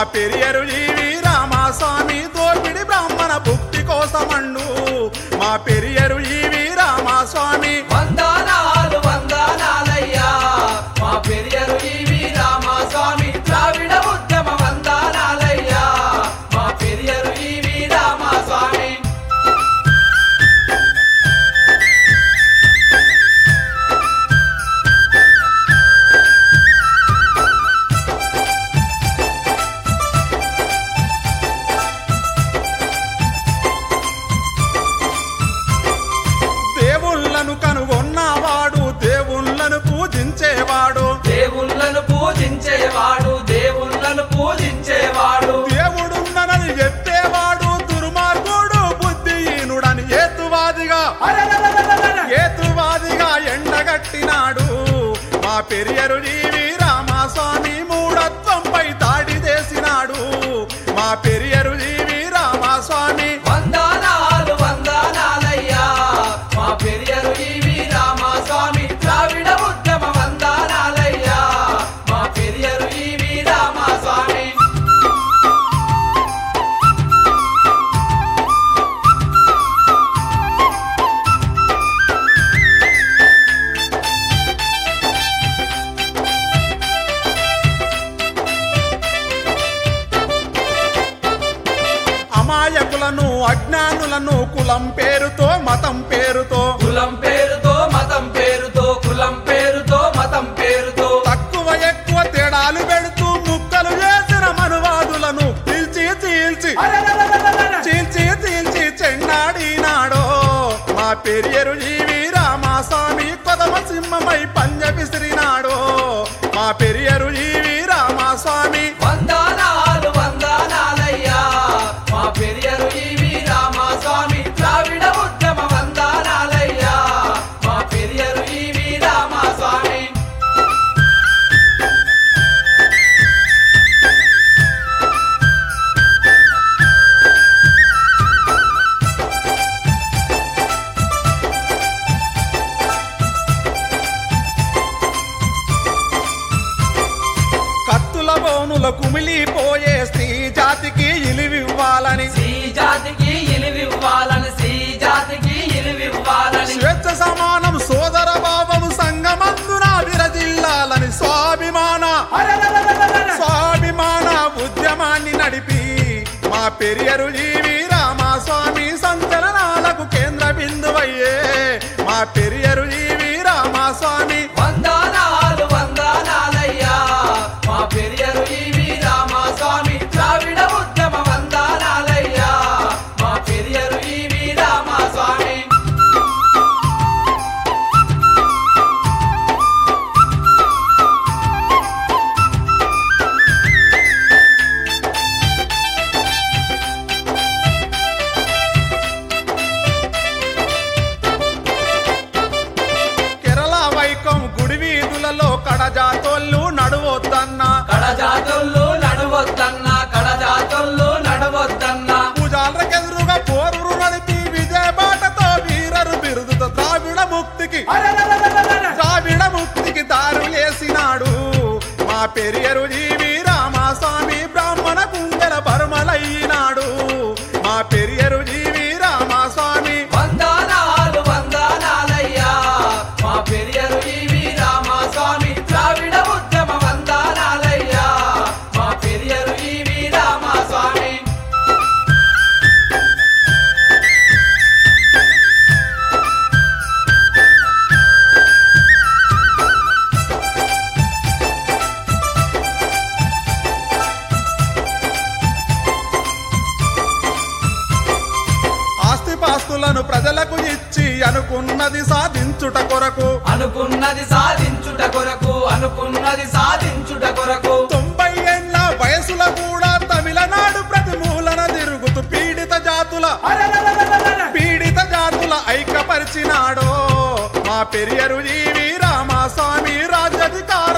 పెరియరు జీవి రామస్వామి దోపిడి బ్రాహ్మణ భుక్తి కోసమండు మా పెరియరు జీవి రామస్వామి వందనాలు వందనాలయ్యా మా పెరియరు ఈవి రామస్వామి ద్రావిడ ఉద్యమ వందనాలయ్యా మా పెరియరు ఈవి రామస్వామి దేవుళ్ళను కనుగొన్నవాడు దేవుళ్ళను పూజించేవాడు దేవుళ్ళను పూజించేవాడు దేవుళ్ళను పూజించేవాడు దేవుడున్ననని చెప్పేవాడు దుర్మార్గుడు బుద్ధిహీనుడని ఏతువాదిగా ఏతువాదిగా ఎండగట్టినాడు మా పెరియరు జీవి రామస్వామి మూఢత్వంపై దాడి చేసినాడు మా పెరియరు జీవి రామస్వామి వందనాలు వందనాలయ్యా మా పెరియరు ఈవి రామస్వామి ద్రావిడ ఉద్యమ వందనాలయ్యా మా పెరియరు ఈవి రామస్వామి అమాయకులను అజ్ఞానులను కులం పేరుతో మతం పేరుతో కులం పేరుతో మతం పేరుతో కులం పేరుతో మతం పేరుతో తక్కువ ఎక్కువ తేడాలు పెడుతూ ముక్కలు చేసిన మనువాదులను చీల్చి చీల్చి చీల్చి చీల్చి చెండాడినాడో మా పెరియరు జీవి రామస్వామి కొదమ సింహమై పంజ విసిరినాడో మా పెరియరు జీవి రామస్వామి వందనాలు వందనాలయ్యా మా పెరియరు ఈవి రామస్వామి ద్రావిడ ఉద్యమ వందనాలయ్యా మా పెరియరు ఈవి రామస్వామి కత్తుల బోనుల కుమిలిపోయే స్త్రీ జాతికి ఇలివివ్వాలని శ్రీ జాతికి ఇలివివ్వాలని శ్రీ జాతికి ఇలివివ్వాలని స్వేచ్ఛ సమానం సోదర భావం సంగమందున విరజిల్లాలని స్వాభిమాన స్వాభిమాన ఉద్యమాన్ని నడిపి మా పెరియరు జీవి రామస్వామి సంచలనాలకు కేంద్ర బిందువయ్యే మా పెరియరు జీవి రామస్వామి వందనాలు వందనాలయ్యా మా పెరియరు ఈవి రామస్వామి ద్రావిడ ఉద్యమ వందనాలయ్యా మా పెరియరు ఈవి రామస్వామి కేరళ వైకం గుడి వీధులలో కడజాతోళ్ళు నడువొద్దన్నా కడజాతుల్లో నడవద్దన్నా కడజాతుల్లో నడవద్దన్నా పూజాలకెదురుగా పోరురు నడిపి విజయబాటతో వీరరు బిరుదుతో ద్రావిడ ముక్తికి ద్రావిడ ముక్తికి దారులేసినాడు మా పెరియరు జీవి రామస్వామి బ్రాహ్మణ కుండల పరమలయ్యినాడు మా పెరియరు జీవి రామస్వామి వందనాలు వందనాలయ్యా మా పెరియరు ఈవి రామస్వామి ద్రావిడ ఉద్యమ వందనాలయ్యా మా పెరియరు ఈవి రామస్వామి ఆస్తిపాస్తులను ప్రజలకు ఇచ్చి అనుకున్నది సాధించుట కొరకు అనుకున్నది సాధించుట కొరకు అనుకున్నది సాధించుట కొరకు తొంభై ఏండ్ల వయసుల కూడా తమిళనాడు ప్రతి మూలన తిరుగుతూ పీడిత జాతుల పీడిత జాతుల ఐక్యపరిచినాడో మా పెరియరు జీవి రామస్వామి రాజ్యాధికార